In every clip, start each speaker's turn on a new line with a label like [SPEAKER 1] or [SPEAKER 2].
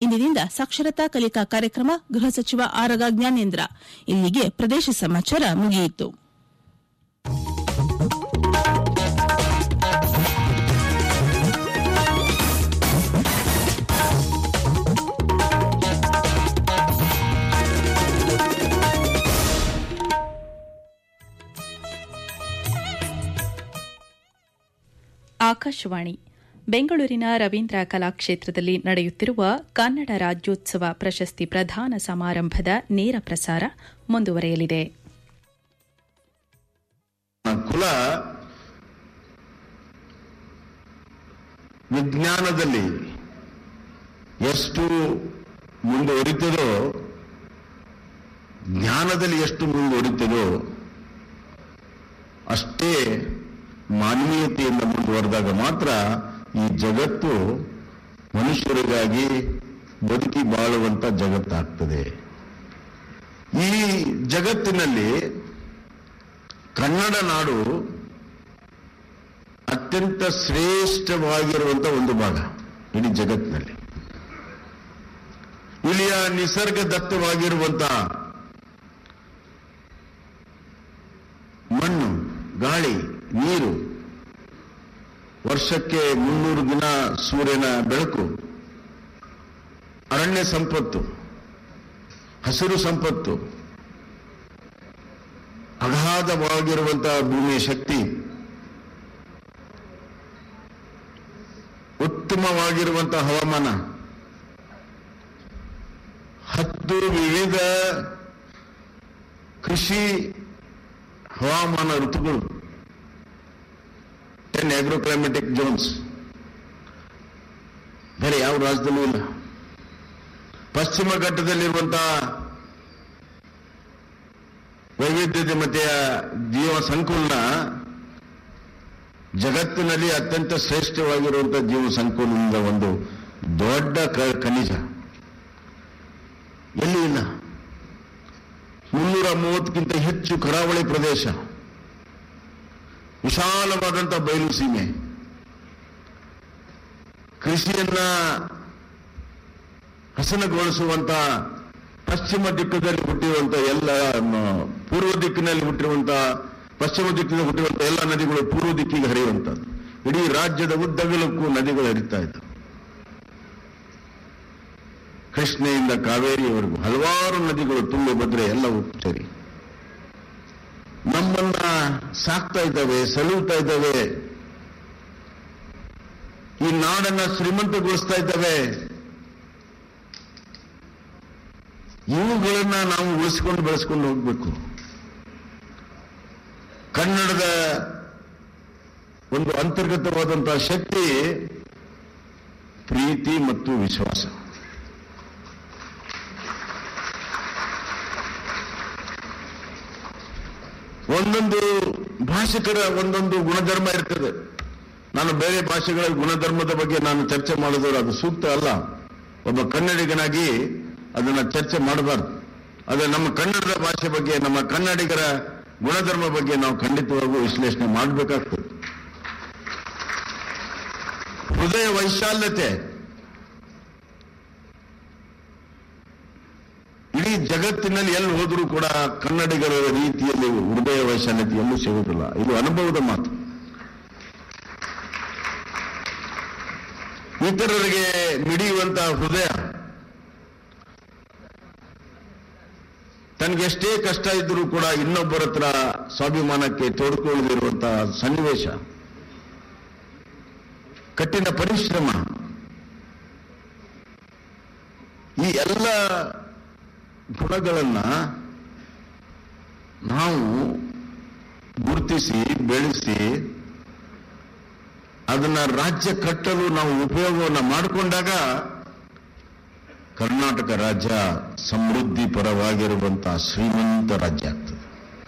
[SPEAKER 1] ಇಂದಿನಿಂದ ಸಾಕ್ಷರತಾ ಕಲಿಕಾ ಕಾರ್ಯಕ್ರಮ ಗೃಹ ಸಚಿವ ಆರಗ ಜ್ಞಾನೇಂದ್ರ ಇಲ್ಲಿಗೆ ಪ್ರದೇಶ ಸಮಾಚಾರ ಮುಗಿಯಿತು
[SPEAKER 2] ಆಕಾಶವಾಣಿ ಬೆಂಗಳೂರಿನ ರವೀಂದ್ರ ಕಲಾಕ್ಷೇತ್ರದಲ್ಲಿ ನಡೆಯುತ್ತಿರುವ ಕನ್ನಡ ರಾಜ್ಯೋತ್ಸವ ಪ್ರಶಸ್ತಿ ಪ್ರದಾನ ಸಮಾರಂಭದ ನೇರ ಪ್ರಸಾರ ಮುಂದುವರೆಯಲಿದೆ
[SPEAKER 3] ಕುಲ ವಿಜ್ಞಾನದಲ್ಲಿ ಎಷ್ಟು ಮುಂದುವರಿತದೋ ಜ್ಞಾನದಲ್ಲಿ ಎಷ್ಟು ಮುಂದುವರಿತದೋ ಅಷ್ಟೇ ಮಾನವೀಯತೆಯಿಂದ ಮುಂದುವರೆದಾಗ ಮಾತ್ರ ಈ ಜಗತ್ತು ಮನುಷ್ಯರಿಗಾಗಿ ಬದುಕಿ ಬಾಳುವಂತ ಜಗತ್ತಾಗ್ತದೆ ಈ ಜಗತ್ತಿನಲ್ಲಿ ಕನ್ನಡ ನಾಡು ಅತ್ಯಂತ ಶ್ರೇಷ್ಠವಾಗಿರುವಂತ ಒಂದು ಭಾಗ ಇಡೀ ಜಗತ್ತಿನಲ್ಲಿ ಇಲ್ಲಿಯ ನಿಸರ್ಗ ದತ್ತವಾಗಿರುವಂತಹ ಮಣ್ಣು ಗಾಳಿ ನೀರು ವರ್ಷಕ್ಕೆ ಮುನ್ನೂರು ದಿನ ಸೂರ್ಯನ ಬೆಳಕು ಅರಣ್ಯ ಸಂಪತ್ತು ಹಸಿರು ಸಂಪತ್ತು ಅಗಾಧವಾಗಿರುವಂತಹ ಭೂಮಿಯ ಶಕ್ತಿ ಉತ್ತಮವಾಗಿರುವಂತಹ ಹವಾಮಾನ ಹತ್ತು ವಿವಿಧ ಕೃಷಿ ಹವಾಮಾನ ಋತುಗಳು ಟೆನ್ ಆಗ್ರೋಕ್ಲೈಮೆಟಿಕ್ ಜೋನ್ಸ್ ಬೇರೆ ಯಾವ ರಾಜ್ಯದಲ್ಲೂ ಇಲ್ಲ ಪಶ್ಚಿಮ ಘಟ್ಟದಲ್ಲಿರುವಂತಹ ವೈವಿಧ್ಯತೆಯ ಜೀವ ಸಂಕುಲನ ಜಗತ್ತಿನಲ್ಲಿ ಅತ್ಯಂತ ಶ್ರೇಷ್ಠವಾಗಿರುವಂತಹ ಜೀವ ಸಂಕುಲನದ ಒಂದು ದೊಡ್ಡ ಕ- ಖನಿಜ ಎಲ್ಲಿ ಇಲ್ಲ ಮುನ್ನೂರ ಮೂವತ್ತಕ್ಕಿಂತ ಹೆಚ್ಚು ಕರಾವಳಿ ಪ್ರದೇಶ ವಿಶಾಲವಾದಂಥ ಬಯಲು ಸೀಮೆ ಕೃಷಿಯನ್ನ ಹಸನಗೊಳಿಸುವಂತ ಪಶ್ಚಿಮ ದಿಕ್ಕದಲ್ಲಿ ಹುಟ್ಟಿರುವಂತ ಎಲ್ಲ ಮ, ಪೂರ್ವ ದಿಕ್ಕಿನಲ್ಲಿ ಹುಟ್ಟಿರುವಂತ ಪಶ್ಚಿಮ ದಿಕ್ಕಿನಲ್ಲಿ ಹುಟ್ಟಿರುವಂತ ಎಲ್ಲ ನದಿಗಳು ಪೂರ್ವ ದಿಕ್ಕಿಗೆ ಹರಿಯುವಂತದ್ದು ಇಡೀ ರಾಜ್ಯದ ಉದ್ದಗಲಕ್ಕೂ ನದಿಗಳು ಹರಿತಾ ಇದ್ದವು ಕೃಷ್ಣೆಯಿಂದ ಕಾವೇರಿಯವರೆಗೂ ಹಲವಾರು ನದಿಗಳು ತುಂಬಿ ಬಂದ್ರೆ ಎಲ್ಲವೂ ಸರಿ ನಮ್ಮನ್ನ ಸಾಕ್ತಾ ಇದ್ದಾವೆ ಸಲುತ್ತಾ ಇದ್ದಾವೆ ಈ ನಾಡನ್ನ ಶ್ರೀಮಂತಗೊಳಿಸ್ತಾ ಇದ್ದಾವೆ ಇವುಗಳನ್ನ ನಾವು ಉಳಿಸ್ಕೊಂಡು ಬೆಳೆಸ್ಕೊಂಡು ಹೋಗ್ಬೇಕು ಕನ್ನಡದ ಒಂದು ಅಂತರ್ಗತವಾದಂತಹ ಶಕ್ತಿ ಪ್ರೀತಿ ಮತ್ತು ವಿಶ್ವಾಸ ಒಂದೊಂದು ಭಾಷಿಕರ ಒಂದೊಂದು ಗುಣಧರ್ಮ ಇರ್ತದೆ ನಾನು ಬೇರೆ ಭಾಷೆಗಳ ಗುಣಧರ್ಮದ ಬಗ್ಗೆ ನಾನು ಚರ್ಚೆ ಮಾಡಿದವರು ಅದು ಸೂಕ್ತ ಅಲ್ಲ ಒಬ್ಬ ಕನ್ನಡಿಗನಾಗಿ ಅದನ್ನ ಚರ್ಚೆ ಮಾಡಬಾರ್ದು ಆದರೆ ನಮ್ಮ ಕನ್ನಡದ ಭಾಷೆ ಬಗ್ಗೆ ನಮ್ಮ ಕನ್ನಡಿಗರ ಗುಣಧರ್ಮ ಬಗ್ಗೆ ನಾವು ಖಂಡಿತವಾಗೂ ವಿಶ್ಲೇಷಣೆ ಮಾಡಬೇಕಾಗ್ತದೆ ಹೃದಯ ವೈಶಾಲ್ಯತೆ ಇಡೀ ಜಗತ್ತಿನಲ್ಲಿ ಎಲ್ಲಿ ಹೋದರೂ ಕೂಡ ಕನ್ನಡಿಗರ ರೀತಿಯಲ್ಲಿ ಹೃದಯ ವೈಶಾಲ್ಯತೆ ಎಲ್ಲೂ ಸಿಗುವುದಿಲ್ಲ ಇದು ಅನುಭವದ ಮಾತು ಇತರರಿಗೆ ಮಿಡಿಯುವಂತಹ ಹೃದಯ ತನಗೆಷ್ಟೇ ಕಷ್ಟ ಇದ್ರೂ ಕೂಡ ಇನ್ನೊಬ್ಬರ ಹತ್ರ ಸ್ವಾಭಿಮಾನಕ್ಕೆ ತೋಡ್ಕೊಳ್ಳದಿರುವಂತಹ ಸನ್ನಿವೇಶ ಕಠಿಣ ಪರಿಶ್ರಮ ಈ ಎಲ್ಲ ಗುಣಗಳನ್ನ ನಾವು ಗುರುತಿಸಿ ಬೆಳೆಸಿ ಅದನ್ನ ರಾಜ್ಯ ಕಟ್ಟಲು ನಾವು ಉಪಯೋಗವನ್ನು ಮಾಡಿಕೊಂಡಾಗ ಕರ್ನಾಟಕ ರಾಜ್ಯ ಸಮೃದ್ಧಿ ಪರವಾಗಿರುವಂತಹ ಶ್ರೀಮಂತ ರಾಜ್ಯ ಆಗ್ತದೆ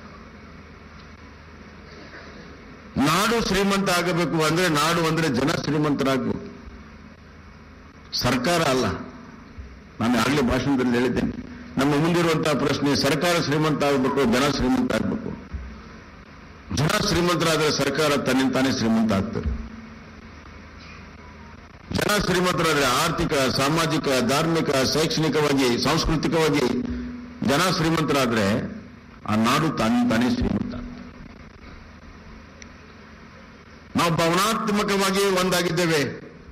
[SPEAKER 3] ನಾಡು ಶ್ರೀಮಂತ ಆಗಬೇಕು ಅಂದ್ರೆ ನಾಡು ಅಂದ್ರೆ ಜನ ಶ್ರೀಮಂತರಾಗಬೇಕು ಸರ್ಕಾರ ಅಲ್ಲ ನಾನು ಆಗಲೇ ಭಾಷಣದಲ್ಲಿ ಹೇಳಿದ್ದೇನೆ ನಮ್ಮ ಮುಂದಿರುವಂತಹ ಪ್ರಶ್ನೆ ಸರ್ಕಾರ ಶ್ರೀಮಂತ ಆಗಬೇಕು ಜನ ಶ್ರೀಮಂತ ಆಗಬೇಕು ಜನ ಶ್ರೀಮಂತರಾದರೆ ಸರ್ಕಾರ ತನ್ನಿಂದ ತಾನೇ ಶ್ರೀಮಂತ ಆಗ್ತದೆ ಜನ ಶ್ರೀಮಂತರಾದ್ರೆ ಆರ್ಥಿಕ ಸಾಮಾಜಿಕ ಧಾರ್ಮಿಕ ಶೈಕ್ಷಣಿಕವಾಗಿ ಸಾಂಸ್ಕೃತಿಕವಾಗಿ ಜನ ಶ್ರೀಮಂತರಾದ್ರೆ ಆ ನಾಡು ತಾನೇ ತಾನೇ ಶ್ರೀಮಂತ ನಾವು ಭಾವನಾತ್ಮಕವಾಗಿ ಒಂದಾಗಿದ್ದೇವೆ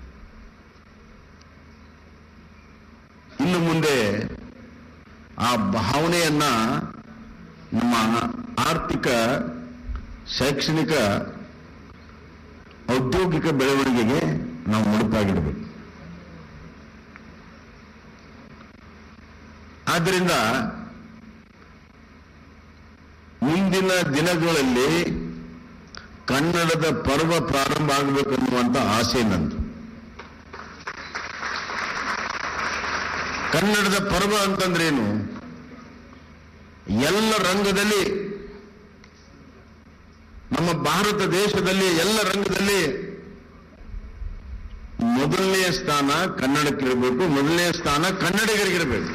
[SPEAKER 3] ಇನ್ನು ಮುಂದೆ ಆ ಭಾವನೆಯನ್ನ ನಮ್ಮ ಆರ್ಥಿಕ ಶೈಕ್ಷಣಿಕ ಔದ್ಯೋಗಿಕ ಬೆಳವಣಿಗೆಗೆ ನಾವು ಮುಡುಪಾಗಿಡಬೇಕು ಆದ್ದರಿಂದ ಮುಂದಿನ ದಿನಗಳಲ್ಲಿ ಕನ್ನಡದ ಪರ್ವ ಪ್ರಾರಂಭ ಆಗಬೇಕನ್ನುವಂತ ಆಸೆ ನಂದು ಕನ್ನಡದ ಪರ್ವ ಅಂತಂದ್ರೇನು ಎಲ್ಲ ರಂಗದಲ್ಲಿ ನಮ್ಮ ಭಾರತ ದೇಶದಲ್ಲಿ ಎಲ್ಲ ರಂಗದಲ್ಲಿ ಮೊದಲನೆಯ ಸ್ಥಾನ ಕನ್ನಡಕ್ಕಿರಬೇಕು ಮೊದಲನೆಯ ಸ್ಥಾನ ಕನ್ನಡಿಗರಿಗಿರಬೇಕು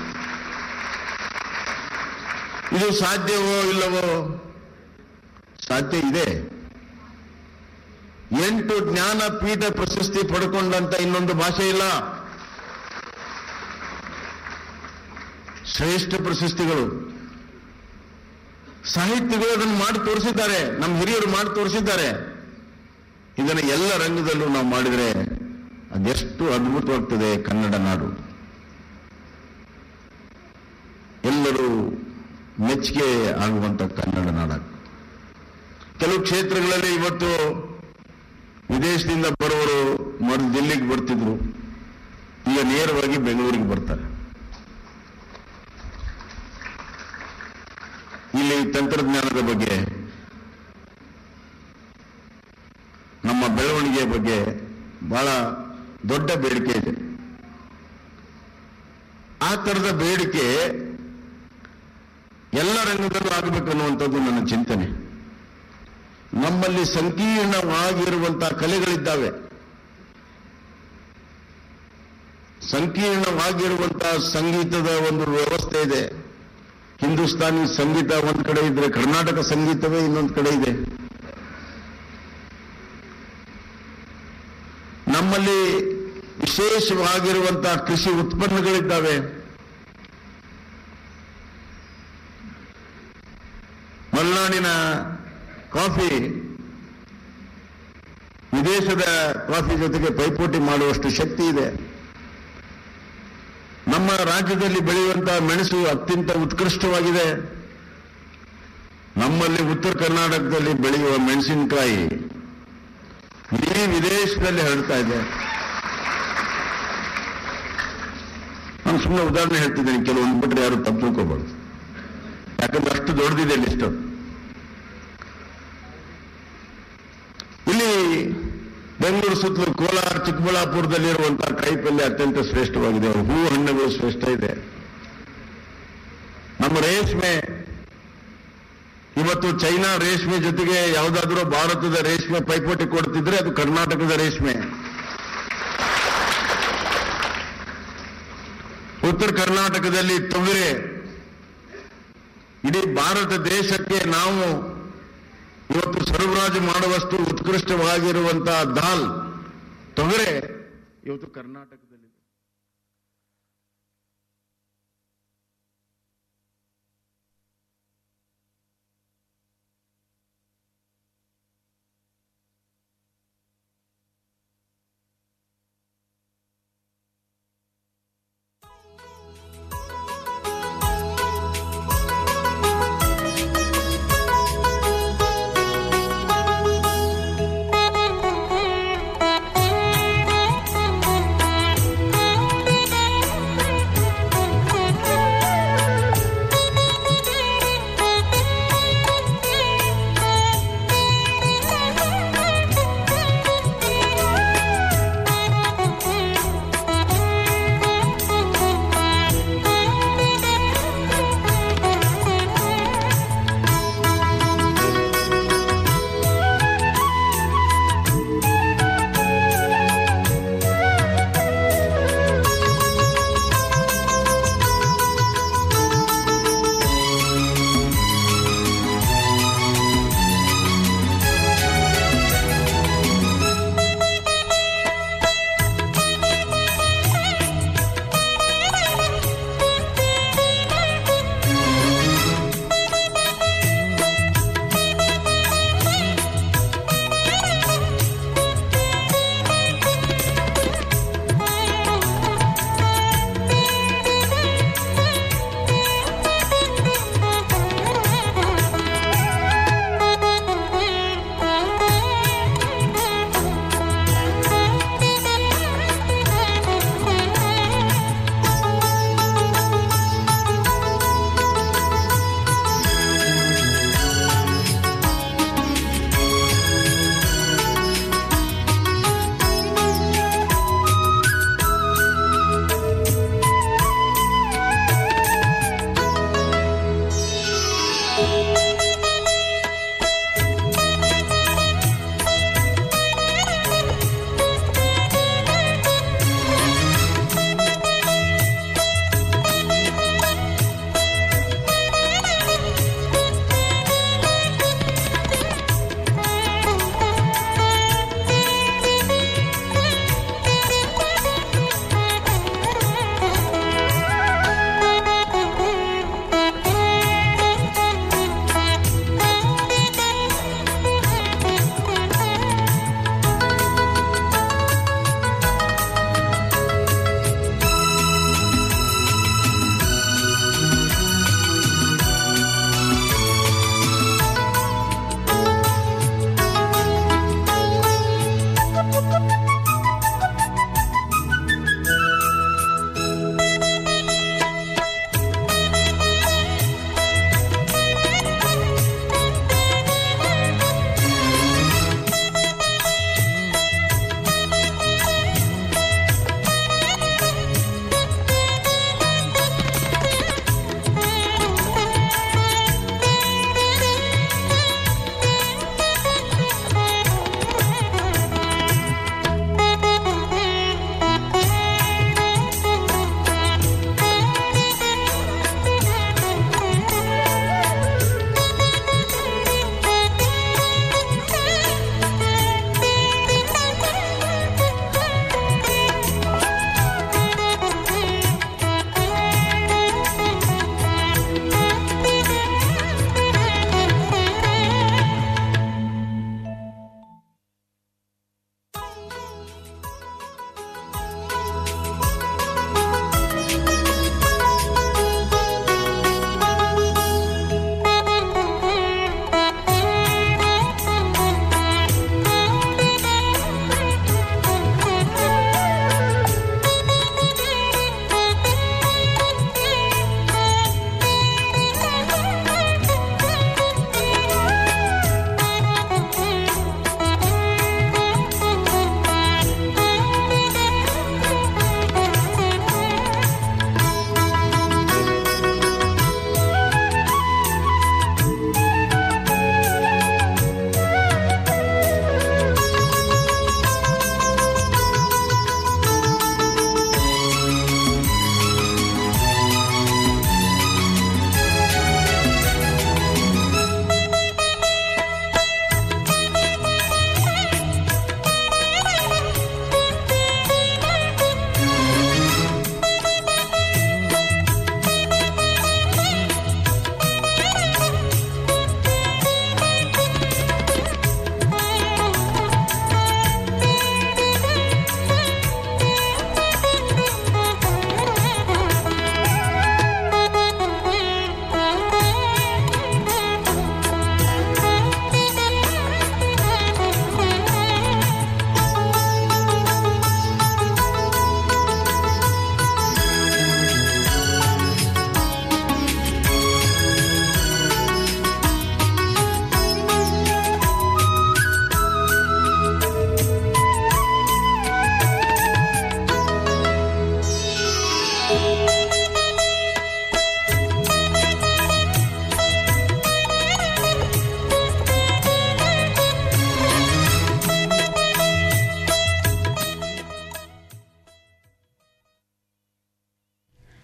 [SPEAKER 3] ಇದು ಸಾಧ್ಯವೋ ಇಲ್ಲವೋ ಸಾಧ್ಯ ಇದೆ ಎಂಟು ಜ್ಞಾನಪೀಠ ಪ್ರಶಸ್ತಿ ಪಡ್ಕೊಂಡಂತ ಇನ್ನೊಂದು ಭಾಷೆ ಇಲ್ಲ ಶ್ರೇಷ್ಠ ಪ್ರಶಸ್ತಿಗಳು ಸಾಹಿತ್ಯಗಳು ಅದನ್ನು ಮಾಡಿ ತೋರಿಸಿದ್ದಾರೆ ನಮ್ಮ ಹಿರಿಯರು ಮಾಡಿ ತೋರಿಸಿದ್ದಾರೆ ಇದನ್ನು ಎಲ್ಲ ರಂಗದಲ್ಲೂ ನಾವು ಮಾಡಿದರೆ ಅದೆಷ್ಟು ಅದ್ಭುತವಾಗ್ತದೆ ಕನ್ನಡ ನಾಡು ಎಲ್ಲರೂ ಮೆಚ್ಚುಗೆ ಆಗುವಂತ ಕನ್ನಡ ನಾಡ ಕೆಲವು ಕ್ಷೇತ್ರಗಳಲ್ಲಿ ಇವತ್ತು ವಿದೇಶದಿಂದ ಬರುವವರು ಮೊದಲು ದಿಲ್ಲಿಗೆ ಬರ್ತಿದ್ರು ಈಗ ನೇರವಾಗಿ ಬೆಂಗಳೂರಿಗೆ ಬರ್ತಾರೆ ಇಲ್ಲಿ ತಂತ್ರಜ್ಞಾನದ ಬಗ್ಗೆ ನಮ್ಮ ಬೆಳವಣಿಗೆಯ ಬಗ್ಗೆ ಬಹಳ ದೊಡ್ಡ ಬೇಡಿಕೆ ಇದೆ ಆ ತರದ ಬೇಡಿಕೆ ಎಲ್ಲ ರಂಗದಲ್ಲೂ ಆಗಬೇಕನ್ನುವಂಥದ್ದು ನನ್ನ ಚಿಂತನೆ ನಮ್ಮಲ್ಲಿ ಸಂಕೀರ್ಣವಾಗಿರುವಂತಹ ಕಲೆಗಳಿದ್ದಾವೆ ಸಂಕೀರ್ಣವಾಗಿರುವಂತಹ ಸಂಗೀತದ ಒಂದು ವ್ಯವಸ್ಥೆ ಇದೆ ಹಿಂದೂಸ್ತಾನಿ ಸಂಗೀತ ಒಂದು ಕಡೆ ಇದ್ರೆ ಕರ್ನಾಟಕ ಸಂಗೀತವೇ ಇನ್ನೊಂದು ಕಡೆ ಇದೆ ನಮ್ಮಲ್ಲಿ ವಿಶೇಷವಾಗಿರುವಂತಹ ಕೃಷಿ ಉತ್ಪನ್ನಗಳಿದ್ದಾವೆ ಮಲೆನಾಡಿನ ಕಾಫಿ ವಿದೇಶದ ಕಾಫಿ ಜೊತೆಗೆ ಪೈಪೋಟಿ ಮಾಡುವಷ್ಟು ಶಕ್ತಿ ಇದೆ ನಮ್ಮ ರಾಜ್ಯದಲ್ಲಿ ಬೆಳೆಯುವಂತಹ ಮೆಣಸು ಅತ್ಯಂತ ಉತ್ಕೃಷ್ಟವಾಗಿದೆ ನಮ್ಮಲ್ಲಿ ಉತ್ತರ ಕರ್ನಾಟಕದಲ್ಲಿ ಬೆಳೆಯುವ ಮೆಣಸಿನಕಾಯಿ ಇಡೀ ವಿದೇಶದಲ್ಲಿ ಹರಡ್ತಾ ಇದೆ ನಾನು ಸುಮ್ಮನೆ ಉದಾಹರಣೆ ಹೇಳ್ತಿದ್ದೇನೆ ಕೆಲವೊಂದು ಬಿಟ್ಟರೆ ಯಾರು ತಪ್ಪು ತಿಳ್ಕೋಬಾರ್ದು ಯಾಕಂದ್ರೆ ಅಷ್ಟು ದೊಡ್ಡದಿದೆ ಲಿಸ್ಟ್ ಇಲ್ಲಿ ಬೆಂಗಳೂರು ಸುತ್ತಲೂ ಕೋಲಾರ ಚಿಕ್ಕಬಳ್ಳಾಪುರದಲ್ಲಿರುವಂತಹ ಕಾಯಿಪಲ್ಯ ಅತ್ಯಂತ ಶ್ರೇಷ್ಠವಾಗಿದೆ ಹೂ ಹಣ್ಣುಗಳು ಶ್ರೇಷ್ಠ ಇದೆ ನಮ್ಮ ರೇಷ್ಮೆ ಇವತ್ತು ಚೈನಾ ರೇಷ್ಮೆ ಜೊತೆಗೆ ಯಾವುದಾದ್ರೂ ಭಾರತದ ರೇಷ್ಮೆ ಪೈಪೋಟಿ ಕೊಡ್ತಿದ್ರೆ ಅದು ಕರ್ನಾಟಕದ ರೇಷ್ಮೆ ಉತ್ತರ ಕರ್ನಾಟಕದಲ್ಲಿ ತೊಗರೆ ಇಡೀ ಭಾರತ ದೇಶಕ್ಕೆ ನಾವು ಇವತ್ತು ಸರಬರಾಜು ಮಾಡುವಷ್ಟು ಉತ್ಕೃಷ್ಟವಾಗಿರುವಂತಹ ದಾಲ್ ತೊಗರೆ ಇವತ್ತು ಕರ್ನಾಟಕದಲ್ಲಿ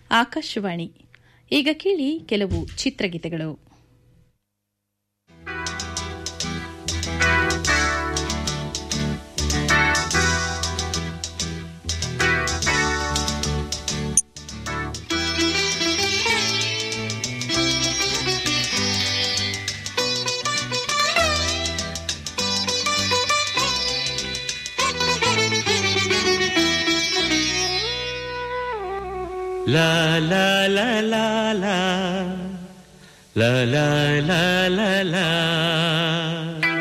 [SPEAKER 2] ಆಕಾಶವಾಣಿ ಈಗ ಕೇಳಿ ಕೆಲವು ಚಿತ್ರಗೀತೆಗಳು
[SPEAKER 4] La la la la la La la la la la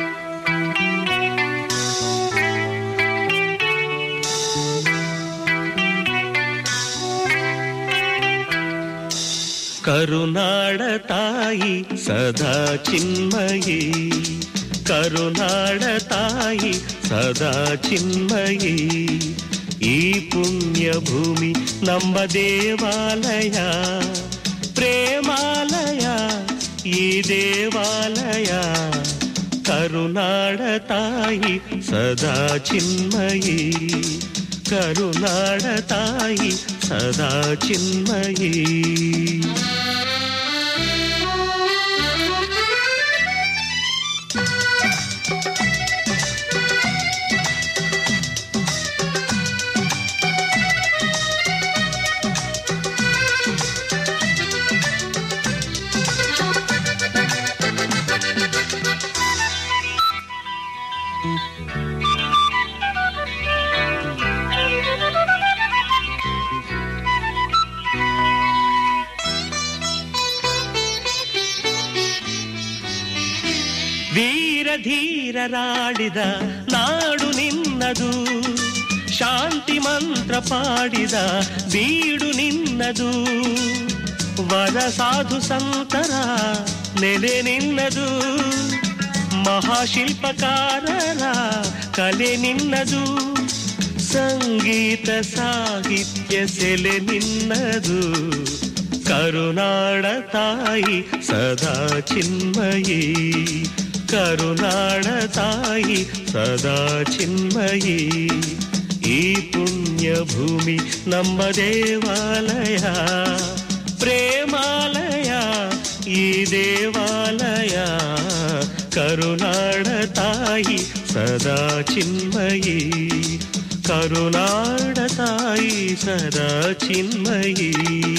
[SPEAKER 4] ಕರುನಾಡ ತಾಯಿ ಸದಾ ಚಿನ್ಮಯಿ ಕರುನಾಡ ತಾಯಿ ಸದಾ ಚಿನ್ಮಯಿ ಈ ಪುಣ್ಯ ಭೂಮಿ ನಮ್ಮ ದೇವಾಲಯ ಪ್ರೇಮಾಲಯ ಈ ದೇವಾಲಯ ಕರುನಾಡ ತಾಯಿ ಸದಾ ಚಿನ್ಮಯಿ ಕರುನಾಡ ತಾಯಿ ಸದಾ ಚಿನ್ಮಯಿ ವೀರ ಧೀರರಾಡಿದ ನಾಡು ನಿನ್ನದು ಶಾಂತಿ ಮಂತ್ರ ಪಾಡಿದ ಬೀಡು ನಿನ್ನದು ವರ ಸಾಧು ಸಂತರ ನೆಲೆ ನಿನ್ನದು ಮಹಾಶಿಲ್ಪಕಾರರ ಕಲೆ ನಿನ್ನದು ಸಂಗೀತ ಸಾಹಿತ್ಯ ಸೆಲೆ ನಿನ್ನದು ಕರುನಾಡ ತಾಯಿ ಸದಾ ಚಿನ್ಮಯಿ ಕರುನಾಡ ತಾಯಿ ಸದಾ ಚಿನ್ಮಯಿ ಈ ಪುಣ್ಯ ಭೂಮಿ ನಮ್ಮ ದೇವಾಲಯ ಪ್ರೇಮಾಲಯ ಈ ದೇವಾಲಯ ಕರುನಾಡ ತಾಯಿ ಸದಾ ಚಿನ್ಮಯಿ ಕರುನಾಡ ತಾಯಿ ಸದಾ ಚಿನ್ಮಯಿ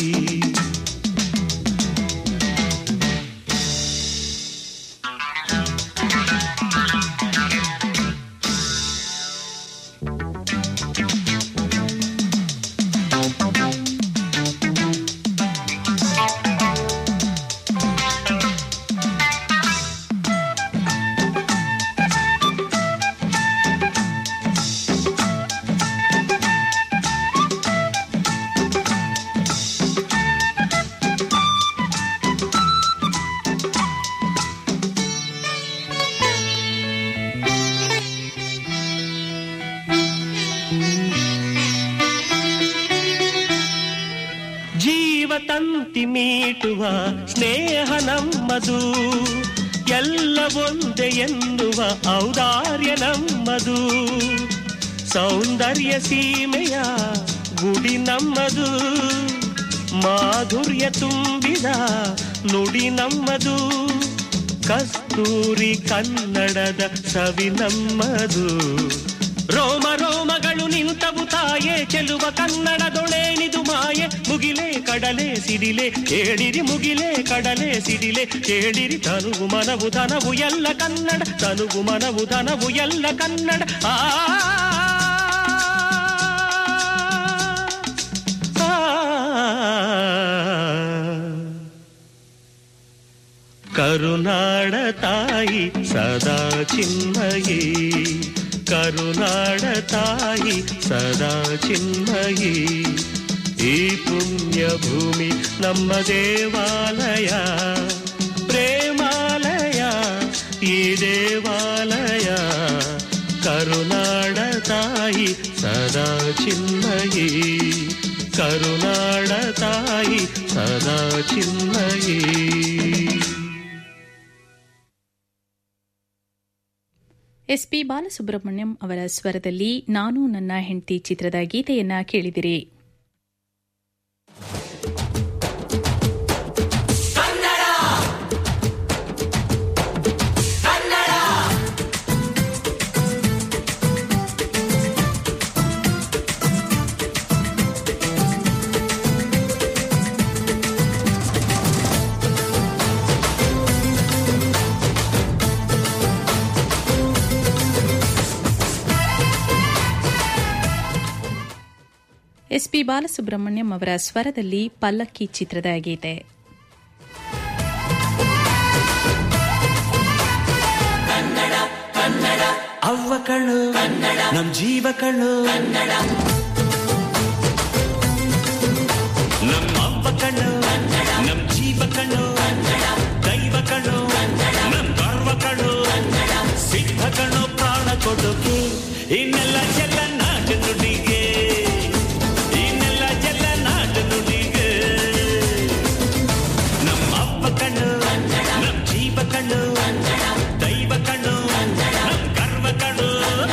[SPEAKER 4] ಜೀವ ತಂತಿ ಮೀಟುವ ಸ್ನೇಹ ನಮ್ಮದು ಎಲ್ಲ ಒಂದೇ ಎನ್ನುವ ಔದಾರ್ಯ ನಮ್ಮದು ಸೌಂದರ್ಯ ಸೀಮೆಯ ಗುಡಿ ನಮ್ಮದು ಮಾಧುರ್ಯ ತುಂಬಿದ ನುಡಿ ನಮ್ಮದು ಕಸ್ತೂರಿ ಕನ್ನಡದ ಸವಿ ನಮ್ಮದು ರೋಮ ರೋಮಗಳು ನಿಂತವು ತಾಯೇ ಚೆಲುವ ಕನ್ನಡದೊಳೇನಿದು ಮಾಯೆ ಮುಗಿಲೆ ಕಡಲೆ ಸಿಡಿಲೆ ಕೇಳಿರಿ ಮುಗಿಲೆ ಕಡಲೆ ಸಿಡಿಲೆ ಕೇಳಿರಿ ತನುವು ಮನವು ಧನವು ಎಲ್ಲ ಕನ್ನಡ ತನುವು ಮನವು ಧನವು ಎಲ್ಲ ಕನ್ನಡ ಆ ಕರುನಾಡ ತಾಯಿ ಸದಾ ಚಿನ್ಮಯಿ ಕರುನಾಡ ತಾಯಿ ಸದಾ ಚಿನ್ಮಯಿ ಈ ಪುಣ್ಯ ಭೂಮಿ ನಮ್ಮ ದೇವಾಲಯ ಪ್ರೇಮಾಲಯ ಈ ದೇವಾಲಯ ಕರುನಾಡ ತಾಯಿ ಸದಾ ಚಿನ್ಮಯಿ ಕರುನಾಡ ತಾಯಿ ಸದಾ ಚಿನ್ಮಯಿ
[SPEAKER 2] ಎಸ್ಪಿ ಬಾಲಸುಬ್ರಹ್ಮಣ್ಯಂ ಅವರ ಸ್ವರದಲ್ಲಿ ನಾನು ನನ್ನ ಹೆಂಡತಿ ಚಿತ್ರದ ಗೀತೆಯನ್ನ ಕೇಳಿದಿರಿ ಎಸ್ಪಿ ಬಾಲಸುಬ್ರಹ್ಮಣ್ಯಂ ಅವರ ಸ್ವರದಲ್ಲಿ ಪಲ್ಲಕ್ಕಿ ಚಿತ್ರದ ಗೀತೆ
[SPEAKER 4] ಅವ್ವ ಕಣ್ಣು ನಮ್ ಜೀವ ಕಣ್ಣು ನಮ್ಮ ಅವ್ವ ಕಣ್ಣು ನಮ್ ಜೀವ ಕಣ್ಣು ದೈವ ಕಣ್ಣು ನಮ್ ಗರ್ವ ಕಣ್ಣು ಸಿದ್ಧ ಕಣ್ಣು ಪ್ರಾಣ ಕೊಡೋಕೆ ಇನ್ನೆಲ್ಲ ಎಲ್ಲ ನಾಟ ನುಡಿಗೆ ಇನ್ನೆಲ್ಲ ಎಲ್ಲ ನಾಟ ನುಡಿಗೆ ನಮ್ಮ ಅವ್ವ ಕಣ್ಣು ನಮ್ ಜೀವ ಕಣ್ಣು ದೈವ ಕಣ್ಣು ನಮ್ ಗರ್ವ ಕಣ್ಣು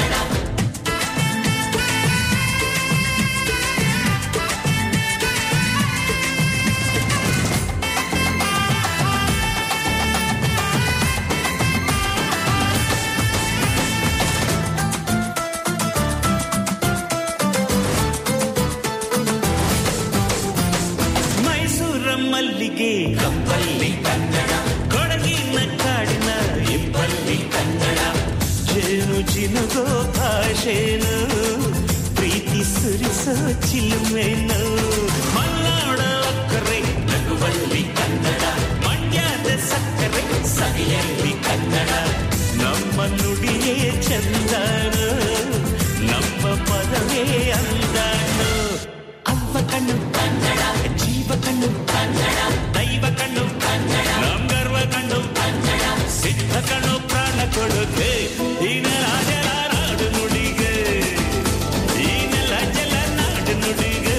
[SPEAKER 4] ಮೈಸೂರ ಮಲ್ಲಿಗೆ ಕಂಪಲ್ಲಿ ಕನ್ನಡ ಕೊಡಗಿನ ಕಾಡಿನ ಇಂಪಲ್ಲಿ ಕನ್ನಡ ಜೇನು ಜಿನುಗೋ ಭಾಷೆನು ಪ್ರೀತಿ ಸುರಿಸೋ ಚಿಲುಮೆನು ಮಲ್ನಾಡ ಅಕ್ಕರೆ ನಗುವಲ್ಲಿ ಕನ್ನಡ ಮಂಡ್ಯದ ಸಕ್ಕರೆ ಸವಿಯಲ್ಲಿ ಕನ್ನಡ ನಮ್ಮ ನುಡಿಯೇ ಚಂದನು ನಮ್ಮ ಪದವೇ ಅಂದನು ಅವ್ವ ಕಣ್ಣು ಕನ್ನಡ ಜೀವ ಕಣ್ಣು ಕನ್ನಡ ದೈವ ಕಣ್ಣು ಕನ್ನಡ ನಮ್ ಗರ್ವ ಕಣ್ಣು ಕನ್ನಡ ಸಿದ್ಧ ಕಣ್ಣು ಪ್ರಾಣ ಕೊಡುತ್ತೆ ಈ ನೆಲ ಜಲ ನಾಡು ನುಡಿಗೆ ಈ ನೆಲ ಜಲ ನಾಡು ನುಡಿಗೆ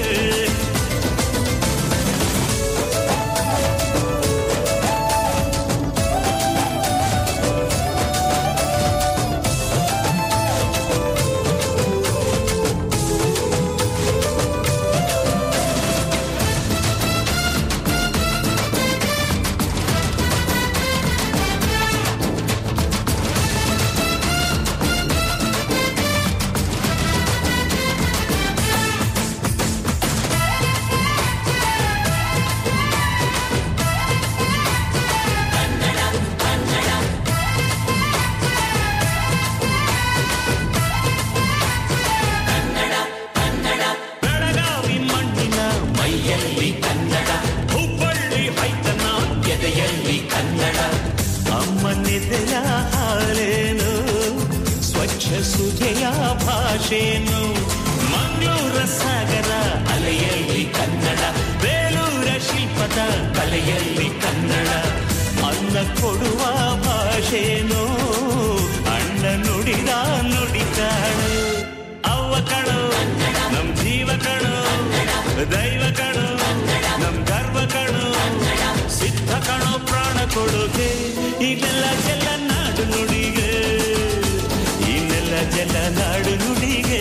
[SPEAKER 4] ಬೆಳಗಾವಿ ಮಣ್ಣಿನ ಮೈಯಲ್ಲಿ ಕನ್ನಡ ಹುಬ್ಬಳ್ಳಿ ಹೈತನ ಎದೆಯಲ್ಲಿ ಕನ್ನಡ ಅಮ್ಮನೆದೆಯ ಹಾಲೇನು ಸ್ವಚ್ಛ ಸುಧೆಯ ಭಾಷೆನು ಮಂಗಳೂರ ಸಾಗರ ಅಲೆಯಲ್ಲಿ ಕನ್ನಡ ಬೇಲೂರ ಶಿಲ್ಪದ ಕಲೆಯಲ್ಲಿ ಕನ್ನಡ ಅನ್ನ ಕೊಡುವ ಭಾಷೆನು ಅಣ್ಣ ನುಡಿದ ನುಡಿತಾಳು ಅವ್ವ ಕಣು ನಮ್ ಜೀವ ಕಣು ದೈವ ಕಣು ನಮ್ ಗರ್ವ ಕಣು ಸಿದ್ಧ ಕಣು ಪ್ರಾಣ ಕೊಡುಗೆ ಇದೆಲ್ಲ ಜಲ ನಾಡು ನುಡಿಗೆ ಇನ್ನೆಲ್ಲ ಜಲ ನಾಡು ನುಡಿಗೆ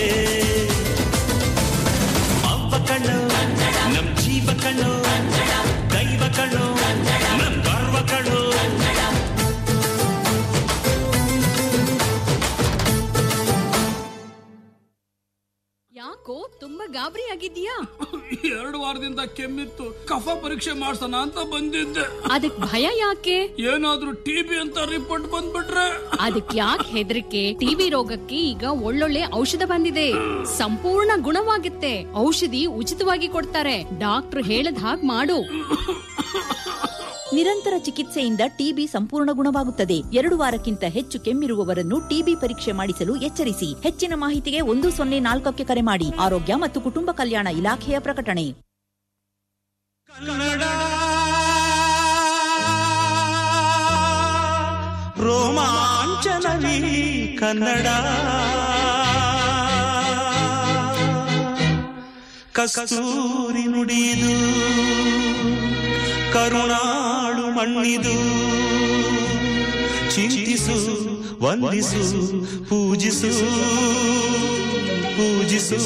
[SPEAKER 4] ಅವ್ವ ಕಣ್ಣು ನಮ್ ಜೀವ ಕಣ್ಣು ದೈವ ಕಣ್ಣು ನಮ್ ಗರ್ವ ಕಣ್ಣು
[SPEAKER 5] ಯಾಕೋ ತುಂಬಾ ಗಾಬರಿ ಆಗಿದ್ಯಾ
[SPEAKER 6] ಎರಡು ವಾರದಿಂದ ಕೆಮ್ಮಿತ್ತು ಕಫ ಪರೀಕ್ಷೆ ಮಾಡ್ಸೋಣ ಅಂತ ಬಂದಿದ್ದೆ
[SPEAKER 5] ಅದಕ್ ಭಯ ಯಾಕೆ
[SPEAKER 6] ಏನಾದ್ರೂ ಟಿಬಿ ಅಂತ ರಿಪೋರ್ಟ್ ಬಂದ್ಬಿಟ್ರೆ
[SPEAKER 5] ಅದಕ್ ಯಾಕೆ ಹೆದರಿಕೆ ಟಿವಿ ರೋಗಕ್ಕೆ ಈಗ ಒಳ್ಳೊಳ್ಳೆ ಔಷಧ ಬಂದಿದೆ ಸಂಪೂರ್ಣ ಗುಣವಾಗುತ್ತೆ ಔಷಧಿ ಉಚಿತವಾಗಿ ಕೊಡ್ತಾರೆ ಡಾಕ್ಟರ್ ಹೇಳದ್ ಹಾಗ್ ಮಾಡು
[SPEAKER 7] ನಿರಂತರ ಚಿಕಿತ್ಸೆಯಿಂದ ಟಿಬಿ ಸಂಪೂರ್ಣ ಗುಣವಾಗುತ್ತದೆ ಎರಡು ವಾರಕ್ಕಿಂತ ಹೆಚ್ಚು ಕೆಮ್ಮಿರುವವರನ್ನು ಟಿಬಿ ಪರೀಕ್ಷೆ ಮಾಡಿಸಲು ಎಚ್ಚರಿಸಿ ಹೆಚ್ಚಿನ ಮಾಹಿತಿಗೆ ಒಂದು ಸೊನ್ನೆ ನಾಲ್ಕಕ್ಕೆ ಕರೆ ಮಾಡಿ ಆರೋಗ್ಯ ಮತ್ತು ಕುಟುಂಬ ಕಲ್ಯಾಣ ಇಲಾಖೆಯ ಪ್ರಕಟಣೆ
[SPEAKER 4] ಕನ್ನಡ ರೋಮಾಂಚನವಿ ಕನ್ನಡ ಕಸ್ತೂರಿ ನುಡಿದು ಕರುಣಾಳು ಮಣ್ಣಿದು ಚಿಂತಿಸು ವಂದಿಸು ಪೂಜಿಸು ಪೂಜಿಸು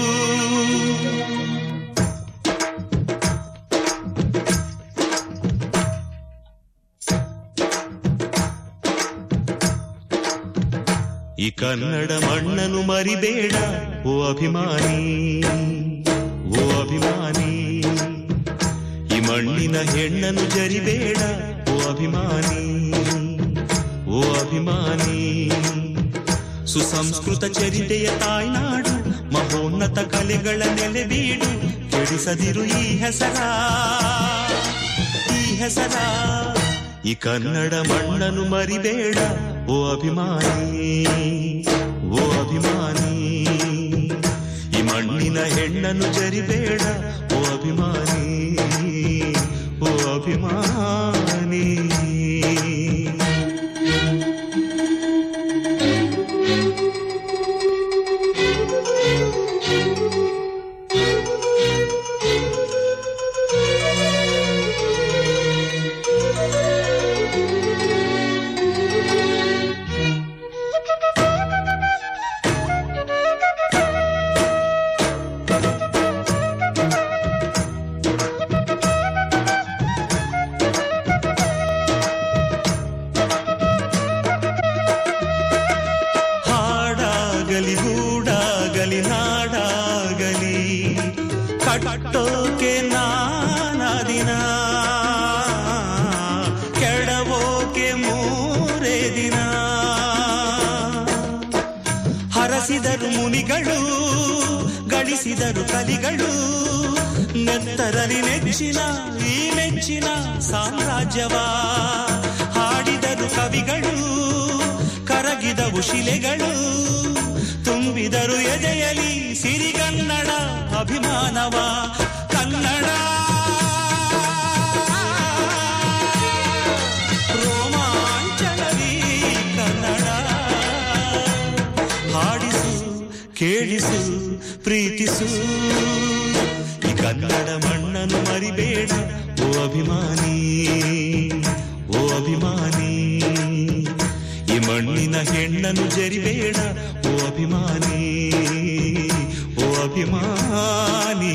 [SPEAKER 4] ಈ ಕನ್ನಡ ಮಣ್ಣನ್ನು ಮರಿಬೇಡ ಓ ಅಭಿಮಾನಿ ಓ ಅಭಿಮಾನಿ ಈ ಮಣ್ಣಿನ ಹೆಣ್ಣನ್ನು ಜರಿಬೇಡ ಓ ಅಭಿಮಾನಿ ಓ ಅಭಿಮಾನಿ ಸುಸಂಸ್ಕೃತ ಚರಿತೆಯ ತಾಯ್ನಾಡು
[SPEAKER 8] ಮಹೋನ್ನತ ಕಲೆಗಳ ನೆಲೆ ಬೀಡು ಕೆಡಿಸದಿರು ಈ ಹೆಸರ ಈ ಹೆಸರ ಈ ಕನ್ನಡ ಮಣ್ಣನ್ನು ಮರಿಬೇಡ ಓ ಅಭಿಮಾನಿ ಓ ಅಭಿಮಾನಿ ಈ ಮಣ್ಣಿನ ಹೆಣ್ಣನ್ನು ಜರಿಬೇಡ ಓ ಅಭಿಮಾನಿ ಓ ಅಭಿಮಾನಿ ಹಾಡಾಗಲಿ ಗೂಡಾಗಲಿ ನಾಡಾಗಲಿ ಕಟ್ಟೋಕೆ ನಾನಾ ದಿನ ಕೆಡವೋಕೆ ಮೂರೇ ದಿನ ಹರಸಿದರು ಮುನಿಗಳು ಗಳಿಸಿದರು ಕಲಿಗಳು ನೆತ್ತರಲಿ ನೆಚ್ಚಿನ ಈ ನೆಚ್ಚಿನ ಸಾಮ್ರಾಜ್ಯವ ಹಾಡಿದರು ಕವಿಗಳು ಕರಗಿದವು ಶಿಲೆಗಳು ತುಂಬಿದರು ಎದೆಯಲಿ ಸಿರಿಗನ್ನಡ ಅಭಿಮಾನವ ಕನ್ನಡ ರೋಮಾಂಚನವಿ ಕನ್ನಡ ಹಾಡಿಸು ಕೇಳಿಸು ಪ್ರೀತಿಸು ಈ ಕನ್ನಡ ಮಣ್ಣನ್ನು ಮರಿಬೇಡ ಓ ಅಭಿಮಾನಿ ಓ ಅಭಿಮಾನಿ ಈ ಮಣ್ಣಿನ ಹೆಣ್ಣನ್ನು ಜರಿಬೇಡ ಓ ಅಭಿಮಾನಿ ಓ ಅಭಿಮಾನಿ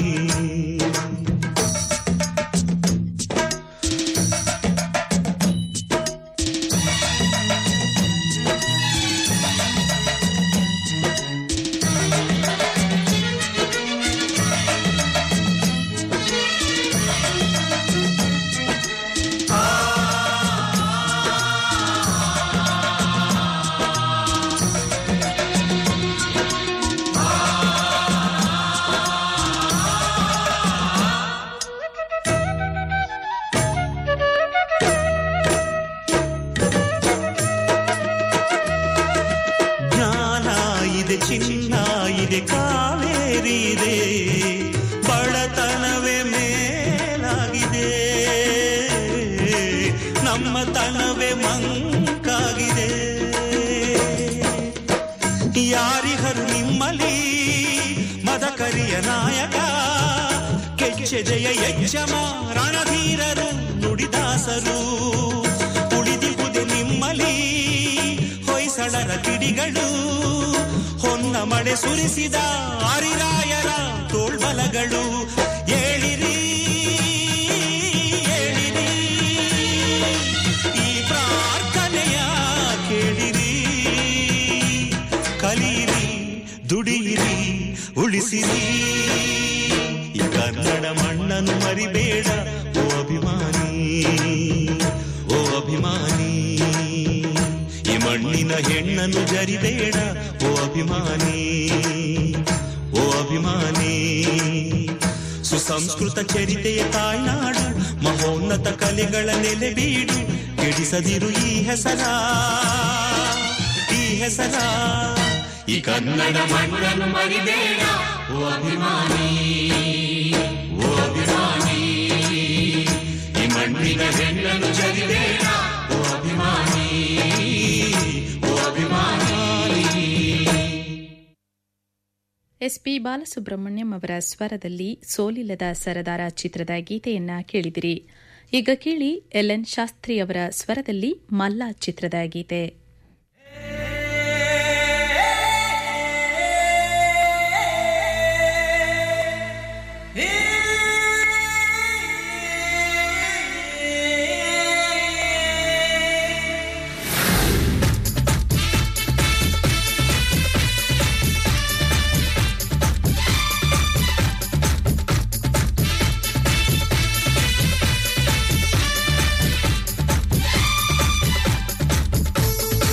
[SPEAKER 8] ಜ್ಞಾನ ಇದೆ ಚಿನ್ನ ಇದೆ ಕಾವೇರಿ ಇದೆ ಬಡತನವೇ ಮೇಲಾಗಿದೆ ನಮ್ಮ ತನವೇ ಮಂಕಾಗಿದೆ ಯಾರಿಗರು ನಿಮ್ಮಲ್ಲಿ ಮದಕರಿಯ ನಾಯಕ ಕೆಚ್ಚೆ ಜಯ ಯಜ್ಜಮ ರಣಧೀರರು ನುಡಿದಾಸರು ಉಳಿದಿಹುದೆ ನಿಮ್ಮಲ್ಲಿ ಹೊಯ್ಸಳರ ಕಿಡಿಗಳು ಹೊನ್ನ ಮಳೆ ಸುರಿಸಿದ ಹರಿರಾಯರ ತೋಳ್ಬಲಗಳು ಏಳಿರಿ ಏಳಿರಿ ಈ ಪ್ರಾರ್ಥನೆಯ ಕೇಳಿರಿ ಕಲೀರಿ ದುಡಿಯಿರಿ ಉಳಿಸಿರಿ ಈ ಕನ್ನಡ ಮಣ್ಣನ್ನು ಮರಿಬೇಡ ಓ ಅಭಿಮಾನಿ ಓ ಅಭಿಮಾನಿ ಈ ಮಣ್ಣಿನ ಹೆಣ್ಣನ್ನು ಜರಿಬೇಡ ಓ ಅಭಿಮಾನಿ ಓ ಅಭಿಮಾನಿ ಸುಸಂಸ್ಕೃತ ಚರಿತೆಯ ತಾಯ್ನಾಡು ಮಹೋನ್ನತ ಕಲೆಗಳ ನೆಲೆ ಬೀಡು ಕೆಡಿಸದಿರು ಈ ಹೆಸರ ಈ ಹೆಸರ ಈ ಕನ್ನಡ ಮಣ್ಣನ್ನು ಮರಿಬೇಡ ಓ ಅಭಿಮಾನಿ ಓ ಅಭಿಮಾನಿ ಈ ಮಣ್ಣಿನ ಹೆಣ್ಣನ್ನು ಜರಿಬೇಡ ಓ ಅಭಿಮಾನಿ ಓ ಅಭಿಮಾನಿ
[SPEAKER 2] ಎಸ್ಪಿ ಬಾಲಸುಬ್ರಹ್ಮಣ್ಯಂ ಅವರ ಸ್ವರದಲ್ಲಿ ಸೋಲಿಲ್ಲದ ಸರದಾರ ಚಿತ್ರದ ಗೀತೆಯನ್ನ ಕೇಳಿದಿರಿ ಈಗ ಕೇಳಿ ಎಲ್ಎನ್ ಶಾಸ್ತ್ರಿ ಅವರ ಸ್ವರದಲ್ಲಿ ಮಲ್ಲ ಚಿತ್ರದ ಗೀತೆ
[SPEAKER 9] ಿ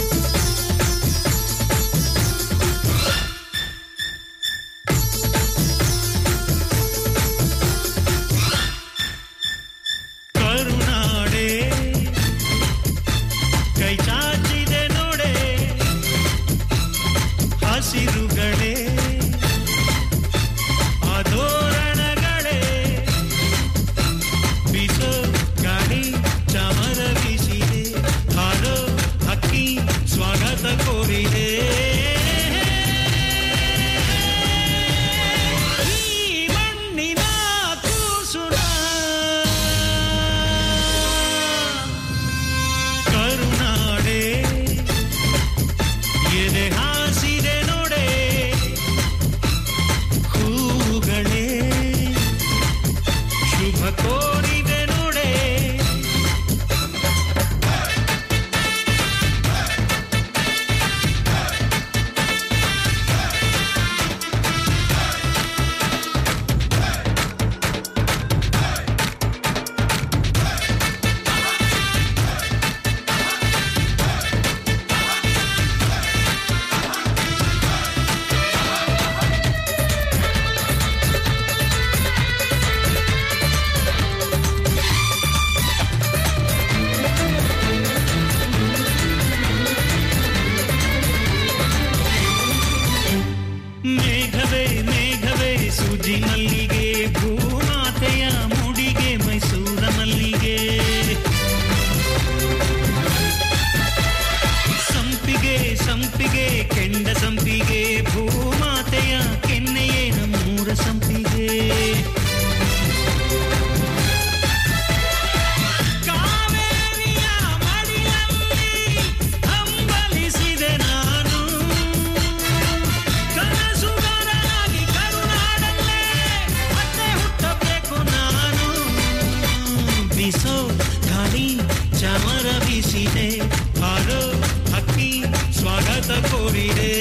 [SPEAKER 8] ಬೀಸಿದೆ ಹಾರೋ ಹಕ್ಕಿ ಸ್ವಾಗತ ಕೋರಿದೆ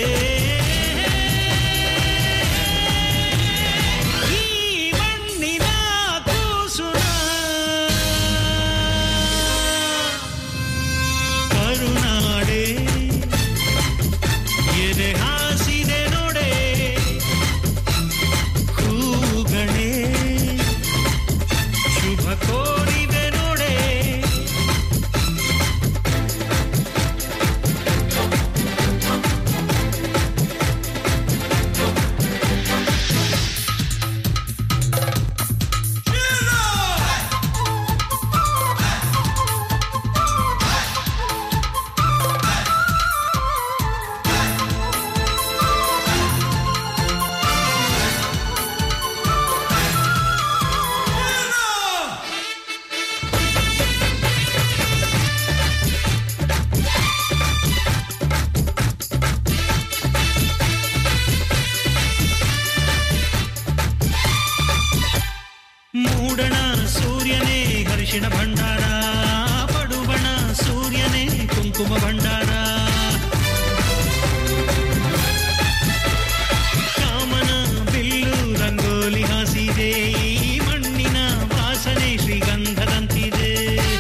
[SPEAKER 8] ಈ ಮಣ್ಣಿನ ಕೂಸುನ ಕರುನಾಡೆ ಎದೆ ಹಾಸಿದೆ ನೋಡೆ ಕೂಗಣೆ ಶುಭ ಕೋರಿದೆ ನೋಡೆ ಮೂಡಣ ಸೂರ್ಯನೇ ಹರಿಶಿಣ ಭಂಡಾರ ಪಡುಬಣ ಸೂರ್ಯನೇ ಕುಂಕುಮ ಭಂಡಾರ ಕಾಮನ ಬಿಲ್ಲು ರಂಗೋಲಿ ಹಾಸಿದೆ ಈ ಮಣ್ಣಿನ ವಾಸನೆ ಶ್ರೀಗಂಧದಂತಿದೆ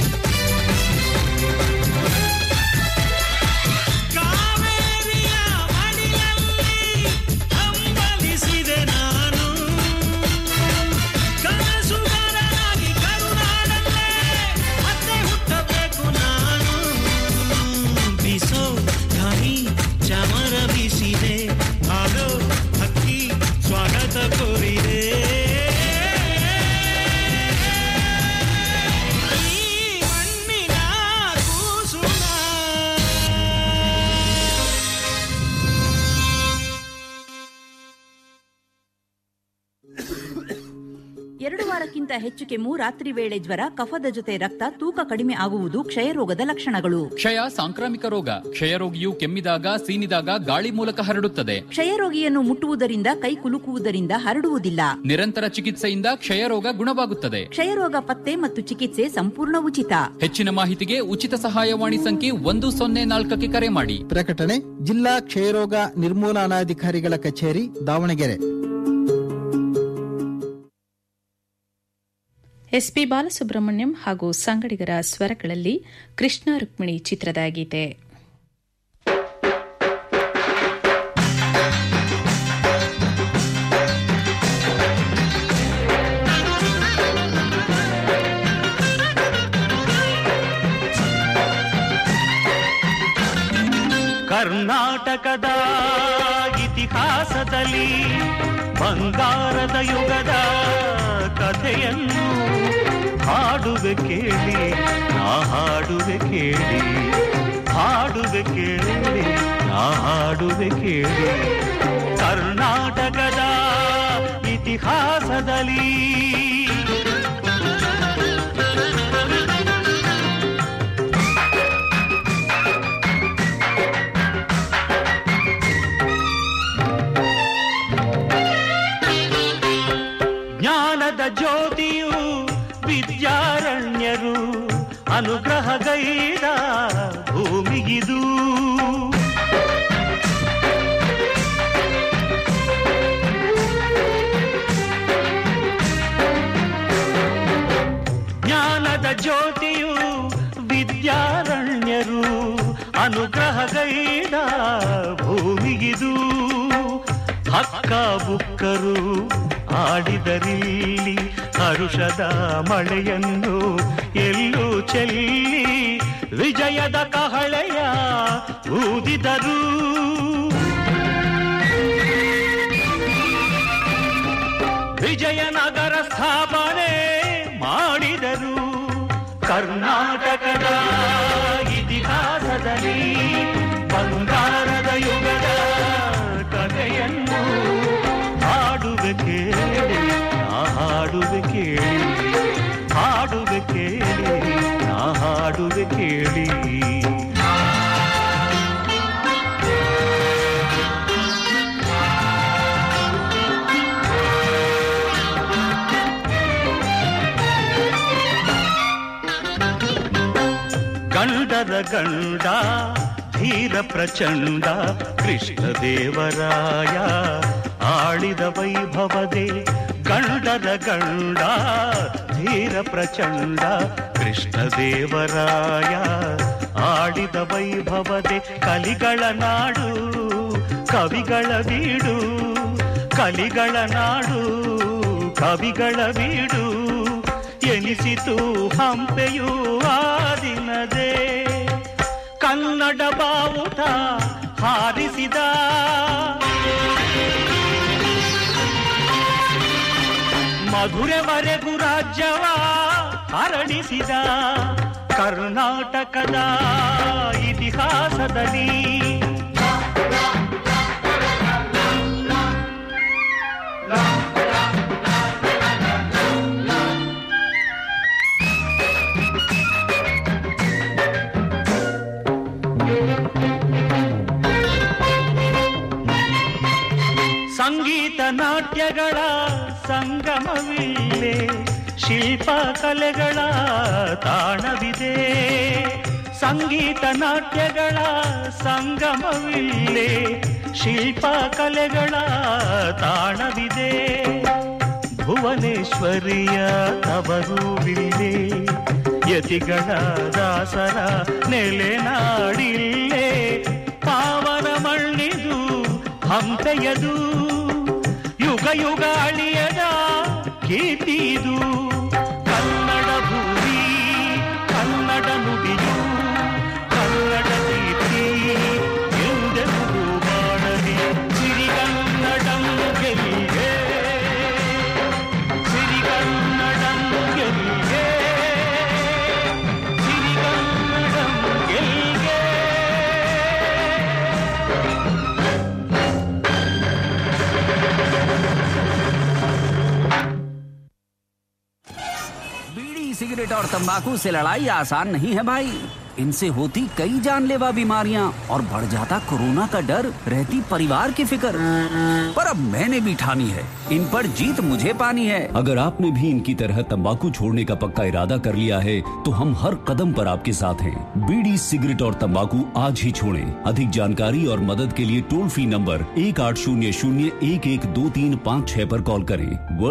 [SPEAKER 8] ಕಾವೇರಿಯ ಮಡಿಲಲ್ಲಿ ಹಂಬಲಿಸಿದೆ ನಾನು ಕನಸುಗಾರನಾಗಿ ಕರುನಾಡಲ್ಲೇ ಮತ್ತೆ ಹುಟ್ಟಬೇಕು ನಾನು ಬಿಸೋ ಘಾನಿ ಚಮರ ಬೀಸಿದೆ ಹಾಡೋ ಹಕ್ಕಿ ಸ್ವಾಗತ ಕೋರಿದೆ ಈ ಮಣ್ಣಿನ ಕೂಸುನ
[SPEAKER 7] ಎರಡು ವಾರಕ್ಕಿಂತ ಹೆಚ್ಚು ಕೆಮ್ಮು ರಾತ್ರಿ ವೇಳೆ ಜ್ವರ ಕಫದ ಜೊತೆ ರಕ್ತ ತೂಕ ಕಡಿಮೆ ಆಗುವುದು ಕ್ಷಯರೋಗದ ಲಕ್ಷಣಗಳು
[SPEAKER 9] ಕ್ಷಯ ಸಾಂಕ್ರಾಮಿಕ ರೋಗ ಕ್ಷಯರೋಗಿಯು ಕೆಮ್ಮಿದಾಗ ಸೀನಿದಾಗ ಗಾಳಿ ಮೂಲಕ ಹರಡುತ್ತದೆ
[SPEAKER 7] ಕ್ಷಯರೋಗಿಯನ್ನು ಮುಟ್ಟುವುದರಿಂದ ಕೈ ಕುಲುಕುವುದರಿಂದ ಹರಡುವುದಿಲ್ಲ
[SPEAKER 9] ನಿರಂತರ ಚಿಕಿತ್ಸೆಯಿಂದ ಕ್ಷಯರೋಗ ಗುಣವಾಗುತ್ತದೆ
[SPEAKER 7] ಕ್ಷಯರೋಗ ಪತ್ತೆ ಮತ್ತು ಚಿಕಿತ್ಸೆ ಸಂಪೂರ್ಣ ಉಚಿತ
[SPEAKER 9] ಹೆಚ್ಚಿನ ಮಾಹಿತಿಗೆ ಉಚಿತ ಸಹಾಯವಾಣಿ ಸಂಖ್ಯೆ ಒಂದು ಸೊನ್ನೆ ನಾಲ್ಕಕ್ಕೆ ಕರೆ ಮಾಡಿ
[SPEAKER 10] ಪ್ರಕಟಣೆ ಜಿಲ್ಲಾ ಕ್ಷಯರೋಗ ನಿರ್ಮೂಲನಾಧಿಕಾರಿಗಳ ಕಚೇರಿ ದಾವಣಗೆರೆ
[SPEAKER 2] ಎಸ್ಪಿ ಬಾಲಸುಬ್ರಹ್ಮಣ್ಯಂ ಹಾಗೂ ಸಂಗಡಿಗರ ಸ್ವರಗಳಲ್ಲಿ ಕೃಷ್ಣ ರುಕ್ಮಿಣಿ ಚಿತ್ರದ ಗೀತೆ
[SPEAKER 4] ಕರ್ನಾಟಕದ ಇತಿಹಾಸದಲ್ಲಿ ಬಂಗಾರದ ಯುಗದ ಕಥೆಯನ್ನು ಹಾಡುವೆ ಕೇಳಿ ನಾ ಹಾಡುವೆ ಕೇಳಿ ಹಾಡುವೆ ಕೇಳಿ ನಾ ಹಾಡುವೆ ಕೇಳಿ ಕರ್ನಾಟಕದ ಇತಿಹಾಸದಲ್ಲಿ ಜ್ಞಾನದ ಜ್ಯೋತಿಯು ವಿದ್ಯಾರಣ್ಯರು ಅನುಗ್ರಹಗೈದ ಭೂಮಿಗಿದು ಜ್ಞಾನದ ಜ್ಯೋತಿಯು ವಿದ್ಯಾರಣ್ಯರು ಅನುಗ್ರಹಗೈದ ಭೂಮಿಗಿದು ಹಕ್ಕ ಬುಕ್ಕರು ಆಡಿದರಿಲ್ಲಿ ಹರುಷದ ಮಳೆಯನ್ನು ಎಲ್ಲೂ ಚೆಲ್ಲಿ ವಿಜಯದ ಕಹಳೆಯ ಊದಿದರು ವಿಜಯನಗರ ಸ್ಥಾಪನೆ ಮಾಡಿದರು ಕರ್ನಾಟಕದ ಇತಿಹಾಸದಲ್ಲಿ ಬಂಗಾರದ ಯುಗದ ಕಥೆಯನ್ನು ಹಾಡುವೆ ಕೇಳಿ ನಾ ಹಾಡುವೆ ಕೇಳಿ ಹಾಡುವೆ ಕೇಳಿ ನಾ ಹಾಡುವೆ ಕೇಳಿ ಗಂಡರ
[SPEAKER 8] ಗಂಡರ ಗಂಡ ಧೀರ ಪ್ರಚಂಡ ಕೃಷ್ಣ ದೇವರಾಯ ಆಳಿದ ವೈಭವದೆ ಗಂಡರ ಗಂಡ ಧೀರ ಪ್ರಚಂಡ ಕೃಷ್ಣ ದೇವರಾಯ ಆಡಿದ ವೈಭವದೆ ಕಲಿಗಳ ನಾಡು ಕವಿಗಳ ಬೀಡು ಕಲಿಗಳ ನಾಡು ಕವಿಗಳ ಬೀಡು ಎನಿಸಿತು ಹಂಪೆಯೂ ಆ ದಿನದೇ ಕನ್ನಡ ಬಾವುಟ ಹಾರಿಸಿದ ಮಧುರೆವರೆಗೂ ರಾಜ್ಯವ ಹರಡಿಸಿದ ಕರ್ನಾಟಕದ ಇತಿಹಾಸದಲ್ಲಿ ಸಂಗೀತ ನಾಟ್ಯಗಳ ಸಂಗಮವಿಲ್ಲೇ ಶಿಲ್ಪ ಕಲೆಗಳ ತಾಣವಿದೆ ಸಂಗೀತ ನಾಟ್ಯಗಳ ಸಂಗಮವಿಲ್ಲೇ ಶಿಲ್ಪ ಕಲೆಗಳ ತಾಣವಿದೆ ಭುವನೇಶ್ವರಿಯ ತವರುವಿಲ್ಲೇ ಯತಿಗಳ ದಾಸರ ನೆಲೆನಾಡಿಲ್ಲೇ ಪಾವನ ಮಣ್ಣಿದು ಹಂಪೆಯದು ಯುಗ ಯುಗ ಅಳಿಯದ ಕೀರ್ತಿದು ಕನ್ನಡ ಭೂಮಿ ಕನ್ನಡ ನುಡಿಯು ಕನ್ನಡ ಕೀರ್ತಿ ಎಂದೆಂದು ಮಾಡಲಿ ಸಿರಿಗನ್ನಡಂ ಗೆಲ್ಲಿಗೆ ಸಿರಿಗನ್ನಡಂ ಗೆಲ್ಲಿಗೆ ಸಿರಿಗನ್ನಡಂ ಗೆಲ್ಲಿಗೆ
[SPEAKER 11] बीड़ी सिगरेट और तंबाकू से लड़ाई आसान नहीं है भाई इनसे होती कई जानलेवा बीमारियां और बढ़ जाता कोरोना का डर रहती परिवार की फिक्र पर अब मैंने भी ठानी है इन पर जीत मुझे पानी है
[SPEAKER 12] अगर आपने भी इनकी तरह तंबाकू छोड़ने का पक्का इरादा कर लिया है तो हम हर कदम पर आपके साथ हैं बीड़ी सिगरेट और तंबाकू आज ही छोड़ें अधिक जानकारी और मदद के लिए टोल फ्री नंबर एक आठ शून्य शून्य एक एक दो तीन पाँच छह पर कॉल करें